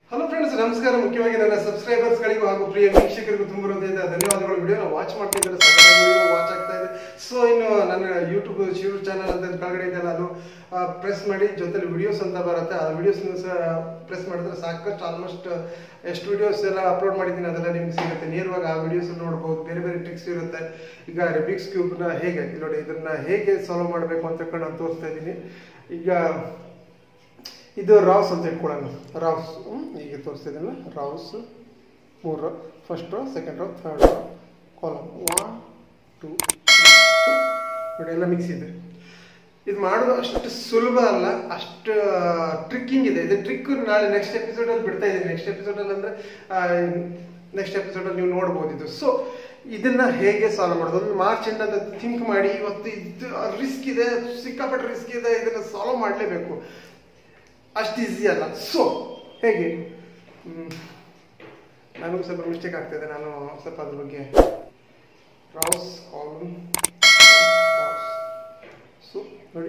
Hello friends ನಮಸ್ಕಾರ ಮುಖ್ಯವಾಗಿ ನನ್ನ ಸಬ್ಸ್ಕ್ರೈಬರ್ಸ್ಗಳಿಗೂ ಹಾಗೂ ಪ್ರಿಯ ವೀಕ್ಷಕರಿಗೂ ತುಂಬ ಹೃದಯದ ಧನ್ಯವಾದಗಳು ವಿಡಿಯೋನ ವಾಚ್ ಮಾಡ್ತಾ ಇದ್ದಾರೆ ಸಖತ್ತಾಗಿ ವಿಡಿಯೋ ವಾಚ್ ಆಗ್ತಾ ಇದೆ ಸೊ ಇನ್ನು ನನ್ನ ಯೂಟ್ಯೂಬ್ ಶಿವರು ಚಾನಲ್ ಅಂತ ಕೆಳಗಡೆ ಇದೆಯಲ್ಲ ಅದು ಪ್ರೆಸ್ ಮಾಡಿ ಜೊತೆಲಿ ವಿಡಿಯೋಸ್ ಅಂತ ಬರುತ್ತೆ ಆ ವಿಡಿಯೋಸ್ ಸಹ ಪ್ರೆಸ್ ಮಾಡಿದ್ರೆ ಸಾಕಷ್ಟು ಆಲ್ಮೋಸ್ಟ್ ಎಷ್ಟು ವಿಡಿಯೋಸ್ ಎಲ್ಲ ಅಪ್ಲೋಡ್ ಮಾಡಿದ್ದೀನಿ ಅದೆಲ್ಲ ನಿಮ್ಗೆ ಸಿಗುತ್ತೆ ನೇರವಾಗಿ ಆ ವಿಡಿಯೋಸ್ ನೋಡ್ಬೋದು ಬೇರೆ ಬೇರೆ ಟ್ರಿಕ್ಸ್ ಇರುತ್ತೆ ಈಗ ರೆಬಿಕ್ಸ್ ಕ್ಯೂಬ್ನ ಹೇಗೆ ಇಲ್ಲಿ ನೋಡಿ ಇದನ್ನ ಹೇಗೆ ಸಾಲ್ವ್ ಮಾಡಬೇಕು ಅಂತ ತಿಳ್ಕೊಂಡು ನಾನು ತೋರಿಸ್ತಾ ಇದ್ದೀನಿ ಈಗ ಇದು ರಾವ್ಸ್ ಅಂತ ಇಟ್ಕೊಳ್ಳೋಣ ರಾವ್ಸ್ ಹ್ಮ್? ಈಗ ತೋರಿಸ್ತಿದ್ದೀನಲ್ಲ ರಾವ್ಸ್ ಮೂರು row first row second row third row column one two ನೋಡಿ ಎಲ್ಲ ಮಿಕ್ಸ್ ಇದೆ ಇದು ಮಾಡೋದು ಅಷ್ಟು ಸುಲಭ ಅಲ್ಲ ಅಷ್ಟು ಟ್ರಿಕ್ಕಿಂಗ್ ಇದೆ ಇದು ಟ್ರಿಕ್ ನಾಳೆ ನೆಕ್ಸ್ಟ್ ಎಪಿಸೋಡಲ್ಲಿ ಬಿಡ್ತಾ ಇದ್ದೀನಿ ನೆಕ್ಸ್ಟ್ ಎಪಿಸೋಡಲ್ಲಿ ಅಂದರೆ ನೆಕ್ಸ್ಟ್ ಎಪಿಸೋಡಲ್ಲಿ ನೀವು ನೋಡ್ಬೋದು ಇದು ಸೊ ಇದನ್ನ ಹೇಗೆ ಸಾಲ್ವ್ ಮಾಡೋದು ಒಂದು ಮಾರ್ಚ್ ಎಂಡ್ ಅಂತ ಥಿಂಕ್ ಮಾಡಿ ಇವತ್ತು ಇದು ರಿಸ್ಕ್ ಇದೆ ಸಿಕ್ಕಾಪಟ್ಟೆ ರಿಸ್ಕ್ ಇದೆ ಇದನ್ನು ಸಾಲ್ವ್ ಮಾಡಲೇಬೇಕು ಅಷ್ಟು ಈಸಿ ಅಲ್ಲ ಸೊ ಹೇಗೆ ಹ್ಮ್. ನನಗೂ ಸ್ವಲ್ಪ ಮಿಸ್ಟೇಕ್ ಆಗ್ತಾಯಿದೆ ನಾನು ಸ್ವಲ್ಪ ಅದ್ರ ಬಗ್ಗೆ ರಾವ್ಸ್ ಕಾಲಮ್ ರಾವ್ಸ್ ಸೊ ನೋಡಿ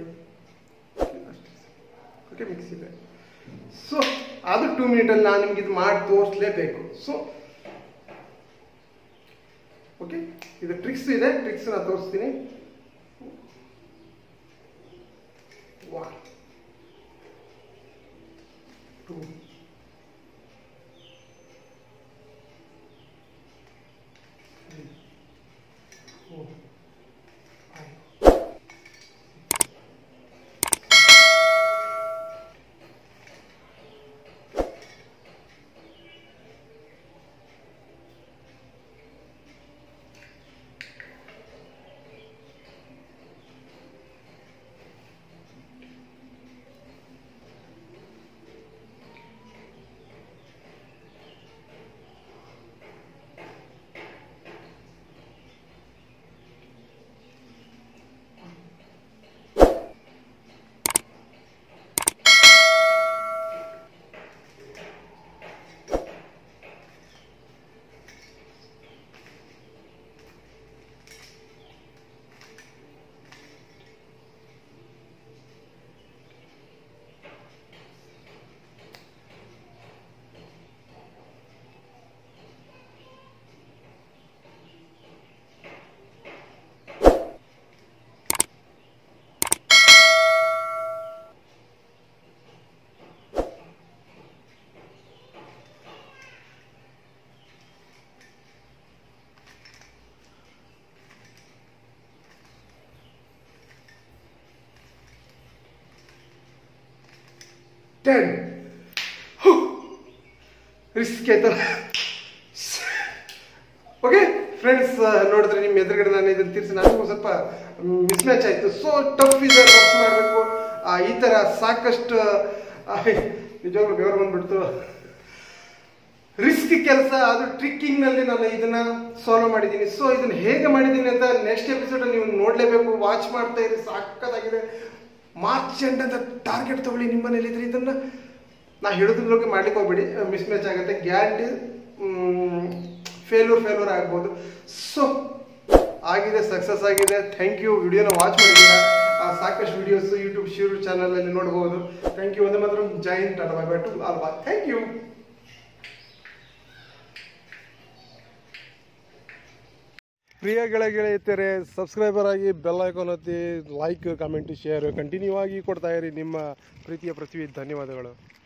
ಓಕೆ ಮಿಕ್ಸ್ ಇದೆ ಸೊ ಅದು ಟೂ ಮಿನಿಟಲ್ಲಿ ನಾನು ನಿಮ್ಗೆ ಇದು ಮಾಡಿ ತೋರಿಸ್ಲೇಬೇಕು ಸೊ ಓಕೆ ಇದು ಟ್ರಿಕ್ಸ್ ಇದೆ ಟ್ರಿಕ್ಸ್ ನಾನು ತೋರಿಸ್ತೀನಿ ವಾ two three four five ten risk ಆಯ್ತಲ್ಲ ಓಕೆ ಫ್ರೆಂಡ್ಸ್ ನೋಡಿದ್ರೆ ನಿಮ್ಮ ಎದುರುಗಡೆ ನಾನು ಇದನ್ನು ತಿರ್ಸಿ ನನಗೂ ಸ್ವಲ್ಪ ಮಿಸ್ ಮ್ಯಾಚ್ ಆಯಿತು ಸೊ ಟಫ್ ಇದೆ ವರ್ಕ್ ಮಾಡಬೇಕು ಈ ಥರ ಸಾಕಷ್ಟು ಆ, ನಿಜವಾಗ್ಲೂ ಬೆವರು ಬಂದ್ಬಿಡ್ತು ರಿಸ್ಕ್ ಕೆಲಸ ಅದು ಟ್ರಿಕ್ಕಿಂಗ್ನಲ್ಲಿ ನಾನು ಇದನ್ನ ಸಾಲ್ವ್ ಮಾಡಿದ್ದೀನಿ ಸೊ ಇದನ್ನ ಹೇಗೆ ಮಾಡಿದ್ದೀನಿ ಅಂತ ನೆಕ್ಸ್ಟ್ ಎಪಿಸೋಡಲ್ಲಿ ನೀವು ನೋಡಲೇಬೇಕು ವಾಚ್ ಮಾಡ್ತಾ ಇರಿ ಸಾಕತ್ತಾಗಿದೆ ಮಾರ್ಚ್ ಎಂಡ್ ಅಂತ ಟಾರ್ಗೆಟ್ ತಗೊಳ್ಳಿ ನಿಮ್ಮ ಮನೇಲಿ ಇದ್ರೆ ಇದನ್ನ ನಾ ಹಿಡಿದ್ರೊಳಗೆ ಮಾಡ್ಲಿಕ್ಕೆ ಹೋಗ್ಬೇಡಿ ಮಿಸ್ ಮ್ಯಾಚ್ ಆಗುತ್ತೆ ಗ್ಯಾರಂಟಿ ಫೇಲ್ಯೂರ್ ಫೇಲ್ಯೂರ್ ಆಗ್ಬೋದು ಸೊ ಆಗಿದೆ ಸಕ್ಸಸ್ ಆಗಿದೆ ಥ್ಯಾಂಕ್ ಯು ವಿಡಿಯೋನ ವಾಚ್ ಮಾಡಿದ್ದೀರಾ ಆ, ಸಾಕಷ್ಟು ವಿಡಿಯೋಸ್ ಯೂಟ್ಯೂಬ್ ಶಿವರು ಚಾನಲಲ್ಲಿ ನೋಡ್ಬೋದು ಥ್ಯಾಂಕ್ ಯು ಒಂದೇ ಮಾತ್ರ ಜೈ ಹಿಂದ್ ಟಾಟಾ ಬೈ ಬೈ ಟು ಅಲ್ವಾ ಥ್ಯಾಂಕ್ ಯು ಪ್ರಿಯ ಗೆಳೆಯ ಗೆಳೆಯತಿಯರೇ ಸಬ್ಸ್ಕ್ರೈಬರ್ ಆಗಿ ಬೆಲ್ ಐಕಾನ್ ಒತ್ತಿ ಲೈಕ್ ಕಮೆಂಟ್ ಶೇರ್ ಕಂಟಿನ್ಯೂ ಆಗಿ ಕೊಡ್ತಾ ಇರಿ ನಿಮ್ಮ ಪ್ರೀತಿಯ ಪೃಥ್ವಿ ಧನ್ಯವಾದಗಳು